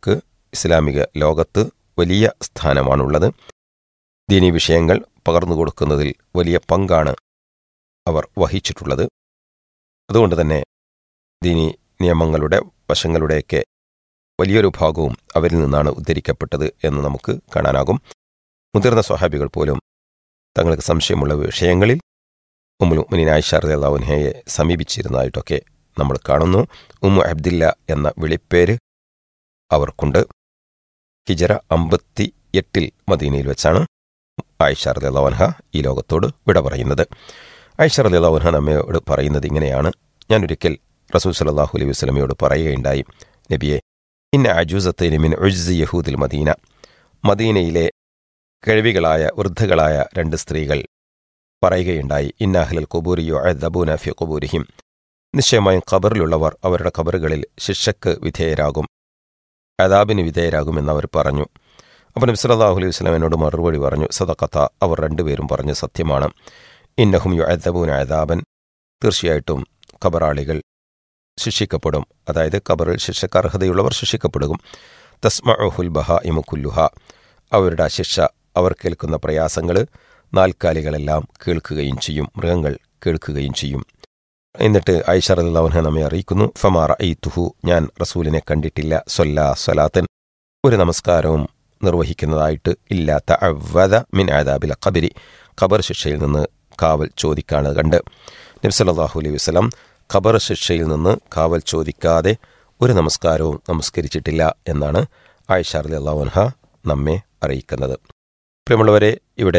ഉലമാക്കൾക്ക് ഇസ്ലാമിക ലോകത്ത് വലിയ സ്ഥാനമാണുള്ളത് ദീനീ വിഷയങ്ങൾ പകർന്നു കൊടുക്കുന്നതിൽ വലിയ പങ്കാണ് അവർ വഹിച്ചിട്ടുള്ളത് അതുകൊണ്ട് തന്നെ ദീനീ നിയമങ്ങളുടെ വശങ്ങളുടെയൊക്കെ വലിയൊരു ഭാഗവും അവരിൽ നിന്നാണ് ഉദ്ധരിക്കപ്പെട്ടത് എന്ന് നമുക്ക് കാണാനാകും മുതിർന്ന സ്വഹാബികൾ പോലും തങ്ങൾക്ക് സംശയമുള്ള വിഷയങ്ങളിൽ ഉമ്മുൽ മുനിൻ ആയിഷ റളിയല്ലാഹുൻഹയെ സമീപിച്ചിരുന്നതായിട്ടൊക്കെ നമ്മൾ കാണുന്നു ഉമ്മു അബ്ദില്ല എന്ന വിളിപ്പേര് അവർക്കുണ്ട് ഹിജറ അമ്പത്തി എട്ടിൽ മദീനയിൽ വെച്ചാണ് ആയിഷ റളിയല്ലാഹുൻഹ ഈ ലോകത്തോട് വിട പറയുന്നത് ആയിഷ റളിയല്ലാഹുൻഹ നമ്മയോട് പറയുന്നത് ഇങ്ങനെയാണ് ഞാനൊരിക്കൽ റസൂൽ സല്ലല്ലാഹു അലൈഹി വസല്ലമയോട് പറയുകയുണ്ടായി നബിയെ ഇന്ന അജൂസത്തൈനി മിൻ ഉജ്സി യഹൂദിൽ മദീന മദീനയിലെ കഴിവികളായ വൃദ്ധകളായ രണ്ട് സ്ത്രീകൾ പറയുകയുണ്ടായി ഇന്നാഹ്ലൽ കുബൂരിയോ അദബൂന ഫി കുബൂരിഹിം നിശ്ചയമായും ഖബറിലുള്ളവർ അവരുടെ ഖബറുകളിൽ ശിക്ഷക്ക് വിധേയരാകും അദാബിന് വിധേയരാകുമെന്ന് അവർ പറഞ്ഞു അപ്പോൾ നബി സല്ലല്ലാഹു അലൈഹി വസല്ലം എന്നോട് മറുപടി പറഞ്ഞു സദഖത്ത അവർ രണ്ടുപേരും പറഞ്ഞു സത്യമാണ് ഇന്നഹും യു അദബൂന അദാബൻ തീർച്ചയായിട്ടും ഖബറാളികൾ ശിക്ഷിക്കപ്പെടും അതായത് ഖബറിൽ ശിക്ഷക്ക് അർഹതയുള്ളവർ ശിക്ഷിക്കപ്പെടും തസ്മഉഹുൽ ബഹ ഇമുക്കുല്ലുഹ അവരുടെ ആ ശിക്ഷ അവർ കേൾക്കുന്ന പ്രയാസങ്ങൾ നാൽക്കാലികളെല്ലാം കേൾക്കുകയും ചെയ്യും മൃഗങ്ങൾ കേൾക്കുകയും ചെയ്യും എന്നിട്ട് ഐഷ റല്ലാഹുന നമ്മെ അറിയിക്കുന്നു ഫമാറ ഐ തുഹു ഞാൻ റസൂലിനെ കണ്ടിട്ടില്ല സൊല്ലാ സ്വലാത്തൻ ഒരു നമസ്കാരവും നിർവഹിക്കുന്നതായിട്ട് ഇല്ലാത്ത അവദ മിൻ ആദാബില ഖബരി ഖബർ ശിക്ഷയിൽ നിന്ന് കാവൽ ചോദിക്കാണ് കണ്ട് നബ്സല്ലാഹു അലൈഹി വസ്ലം ഖബർ ശിക്ഷയിൽ നിന്ന് കാവൽ ചോദിക്കാതെ ഒരു നമസ്കാരവും നമസ്കരിച്ചിട്ടില്ല എന്നാണ് ആയിഷ അലി അള്ളാഹുൻഹ നമ്മെ അറിയിക്കുന്നത് പ്രിയമുള്ളവരെ ഇവിടെ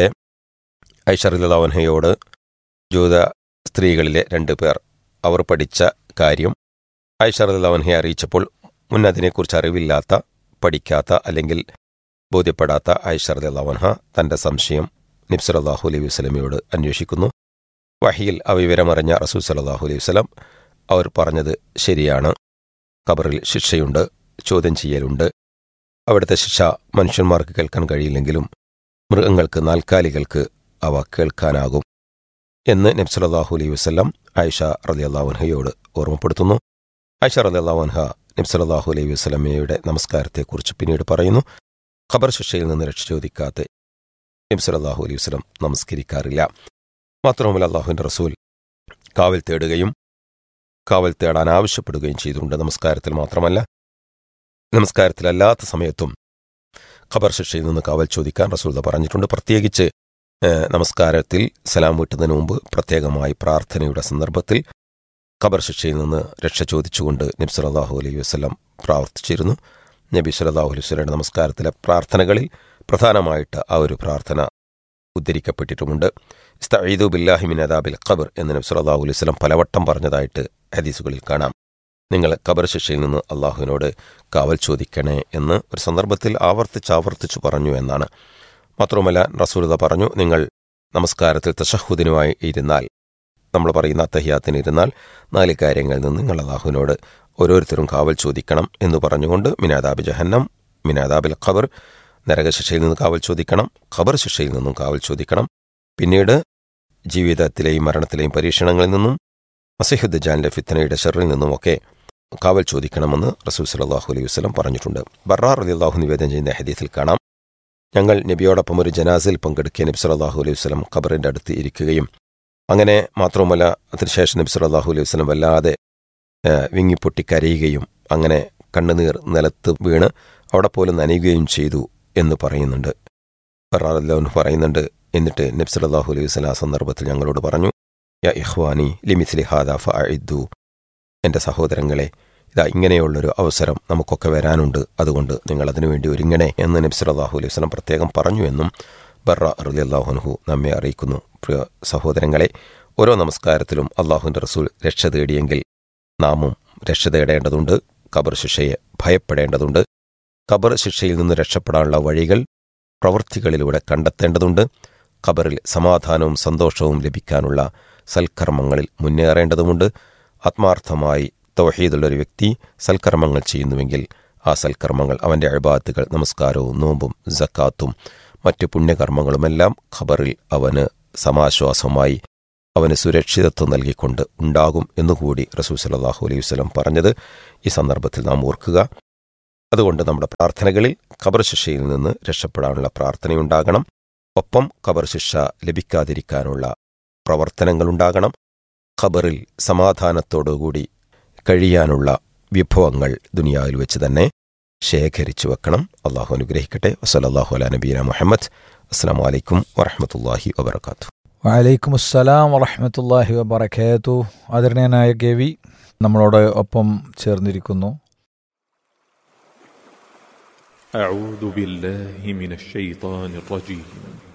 ഐഷ അലി അള്ളാഹുൻഹയോട് ജൂത സ്ത്രീകളിലെ രണ്ടു പേർ അവർ പഠിച്ച കാര്യം ഐഷ അലി അള്ളാഹുൻഹയെ അറിയിച്ചപ്പോൾ മുൻ അതിനെക്കുറിച്ച് അറിവില്ലാത്ത പഠിക്കാത്ത അല്ലെങ്കിൽ ബോധ്യപ്പെടാത്ത ഐഷ അലി അള്ളാഹുൻഹ തന്റെ സംശയം നിബ്സർ അള്ളാഹു അലൈഹി വസ്ലമയോട് അന്വേഷിക്കുന്നു വഹിയിൽ ആ വിവരമറിഞ്ഞ റസൂൽ സലാഹു അലൈഹി വസ്ലം അവർ പറഞ്ഞത് ശരിയാണ് ഖബറിൽ ശിക്ഷയുണ്ട് ചോദ്യം ചെയ്യലുണ്ട് അവിടുത്തെ ശിക്ഷ മനുഷ്യന്മാർക്ക് കേൾക്കാൻ കഴിയില്ലെങ്കിലും മൃഗങ്ങൾക്ക് നാൽക്കാലികൾക്ക് അവ കേൾക്കാനാകും എന്ന് നബ്സലാഹു അലൈഹി വസ്ലം ആയിഷ റലി അള്ളാഹുൻഹയോട് ഓർമ്മപ്പെടുത്തുന്നു ആയിഷ റലി അള്ളാഹുൻഹ നബ്സലാഹു അലൈഹി വസ്ലമയുടെ നമസ്കാരത്തെക്കുറിച്ച് പിന്നീട് പറയുന്നു ഖബർ ശിക്ഷയിൽ നിന്ന് രക്ഷ ചോദിക്കാതെ നബ്സലാഹു അലൈഹി വസ്ലം നമസ്കരിക്കാറില്ല മാത്രവുമല്ല അള്ളാഹുവിൻ്റെ റസൂൽ കാവൽ തേടുകയും കാവൽ തേടാൻ ആവശ്യപ്പെടുകയും ചെയ്തിട്ടുണ്ട് നമസ്കാരത്തിൽ മാത്രമല്ല നമസ്കാരത്തിലല്ലാത്ത സമയത്തും ഖബർ ശിക്ഷയിൽ നിന്ന് കാവൽ ചോദിക്കാൻ റസൂൽ പറഞ്ഞിട്ടുണ്ട് പ്രത്യേകിച്ച് നമസ്കാരത്തിൽ സലാം വീട്ടുന്നതിന് മുമ്പ് പ്രത്യേകമായി പ്രാർത്ഥനയുടെ സന്ദർഭത്തിൽ ഖബർ ശിക്ഷയിൽ നിന്ന് രക്ഷ ചോദിച്ചുകൊണ്ട് നബി സല്ലാഹു അലൈഹി വസ്ലം പ്രാർത്ഥിച്ചിരുന്നു നബി സല്ലാഹു അലൈഹി വസ്ലയുടെ നമസ്കാരത്തിലെ പ്രാർത്ഥനകളിൽ പ്രധാനമായിട്ട് ആ ഒരു പ്രാർത്ഥന ഉദ്ധരിക്കപ്പെട്ടിട്ടുമുണ്ട് ഇസ്തഈദു ബില്ലാഹിമിൻ അദാബിൽ ഖബർ എന്ന് നബി സല്ലല്ലാഹു അലൈഹി വസല്ലം പലവട്ടം പറഞ്ഞതായിട്ട് ഹദീസുകളിൽ കാണാം നിങ്ങൾ ഖബർ ശിക്ഷയിൽ നിന്ന് അള്ളാഹുവിനോട് കാവൽ ചോദിക്കണേ എന്ന് ഒരു സന്ദർഭത്തിൽ ആവർത്തിച്ച് ആവർത്തിച്ചു പറഞ്ഞു എന്നാണ് മാത്രവുമല്ല റസൂലത പറഞ്ഞു നിങ്ങൾ നമസ്കാരത്തിൽ തഷഹുദിനുമായി ഇരുന്നാൽ നമ്മൾ പറയുന്ന അത്തഹിയാത്തിന് ഇരുന്നാൽ നാല് കാര്യങ്ങളിൽ നിന്ന് നിങ്ങൾ അള്ളാഹുവിനോട് ഓരോരുത്തരും കാവൽ ചോദിക്കണം എന്ന് പറഞ്ഞുകൊണ്ട് മിനാദാബി ജഹന്നം മിനാദാബിൽ ഖബർ നരകശിക്ഷയിൽ നിന്ന് കാവൽ ചോദിക്കണം ഖബർ ശിക്ഷയിൽ നിന്നും കാവൽ ചോദിക്കണം പിന്നീട് ജീവിതത്തിലെയും മരണത്തിലെയും പരീക്ഷണങ്ങളിൽ നിന്നും മസിഹുദ് ജാന്റെ ഫിത്തനയുടെ ഷെറിൽ നിന്നുമൊക്കെ കാവൽ ചോദിക്കണമെന്ന് റസൂൽ സലാഹു അലൈഹി വസ്ലം പറഞ്ഞിട്ടുണ്ട് ബറാർ അലി അള്ളാഹു നിവേദനം ചെയ്യുന്ന ഹദീത്തിൽ കാണാം ഞങ്ങൾ നബിയോടൊപ്പം ഒരു ജനാസിൽ പങ്കെടുക്കിയ നബി സലാഹു അലൈഹി വസ്ലം ഖബറിന്റെ അടുത്ത് ഇരിക്കുകയും അങ്ങനെ മാത്രവുമല്ല അതിനുശേഷം നബി സലാഹു അലൈഹി വസ്ലം വല്ലാതെ വിങ്ങിപ്പൊട്ടി കരയുകയും അങ്ങനെ കണ്ണുനീർ നിലത്ത് വീണ് അവിടെ പോലും നനയുകയും ചെയ്തു എന്ന് പറയുന്നുണ്ട് ബറാറല്ലാഹു പറയുന്നുണ്ട് എന്നിട്ട് നബ്സലാഹു അലൈഹി വസ്ലാം ആ സന്ദർഭത്തിൽ ഞങ്ങളോട് പറഞ്ഞു യാ ഇഹ്വാനി ലിമിസ്ലി ഹാദ ഫഇദ്ദു എൻ്റെ സഹോദരങ്ങളെ ഇതാ ഇങ്ങനെയുള്ളൊരു അവസരം നമുക്കൊക്കെ വരാനുണ്ട് അതുകൊണ്ട് നിങ്ങൾ അതിനുവേണ്ടി ഒരുങ്ങണേ എന്ന് നബ്സലാഹു അലൈഹി വസ്ലം പ്രത്യേകം പറഞ്ഞു എന്നും ബറ അറുലി അള്ളാഹുൻഹു നമ്മെ അറിയിക്കുന്നു പ്രിയ സഹോദരങ്ങളെ ഓരോ നമസ്കാരത്തിലും അള്ളാഹുവിൻ്റെ റസൂൽ രക്ഷ തേടിയെങ്കിൽ നാമും രക്ഷ തേടേണ്ടതുണ്ട് ഖബർ ശിക്ഷയെ ഭയപ്പെടേണ്ടതുണ്ട് ഖബർ ശിക്ഷയിൽ നിന്ന് രക്ഷപ്പെടാനുള്ള വഴികൾ പ്രവൃത്തികളിലൂടെ കണ്ടെത്തേണ്ടതുണ്ട് ഖബറിൽ സമാധാനവും സന്തോഷവും ലഭിക്കാനുള്ള സൽക്കർമ്മങ്ങളിൽ മുന്നേറേണ്ടതുമുണ്ട് ആത്മാർത്ഥമായി തൗഹീദുള്ള ഒരു വ്യക്തി സൽക്കർമ്മങ്ങൾ ചെയ്യുന്നുവെങ്കിൽ ആ സൽക്കർമ്മങ്ങൾ അവൻ്റെ അഴിബാത്തുകൾ നമസ്കാരവും നോമ്പും ജക്കാത്തും മറ്റു പുണ്യകർമ്മങ്ങളുമെല്ലാം ഖബറിൽ അവന് സമാശ്വാസമായി അവന് സുരക്ഷിതത്വം നൽകിക്കൊണ്ട് ഉണ്ടാകും എന്നുകൂടി റസൂൽ സലാഹു അലൈഹി വസ്ലം പറഞ്ഞത് ഈ സന്ദർഭത്തിൽ നാം ഓർക്കുക അതുകൊണ്ട് നമ്മുടെ പ്രാർത്ഥനകളിൽ ഖബർ ശിക്ഷയിൽ നിന്ന് രക്ഷപ്പെടാനുള്ള പ്രാർത്ഥനയുണ്ടാകണം ഒപ്പം ഖബർ ശിക്ഷ ലഭിക്കാതിരിക്കാനുള്ള പ്രവർത്തനങ്ങളുണ്ടാകണം ഖബറിൽ സമാധാനത്തോടുകൂടി കഴിയാനുള്ള വിഭവങ്ങൾ ദുനിയാവിൽ വെച്ച് തന്നെ ശേഖരിച്ചു വെക്കണം അള്ളാഹു അനുഗ്രഹിക്കട്ടെ വസലല്ലാഹു അല നബീന മുഹമ്മദ് അസ്സാം വലൈക്കും വറഹമത്തല്ലാഹി വബർക്കാത്തു വലൈക്കും അസ്സലാം വറഹമത്തല്ലാഹി വബർക്കാത്തു ആദരണീയനായ കെ വി നമ്മളോട് ഒപ്പം ചേർന്നിരിക്കുന്നു أعوذ بالله من الشيطان الرجيم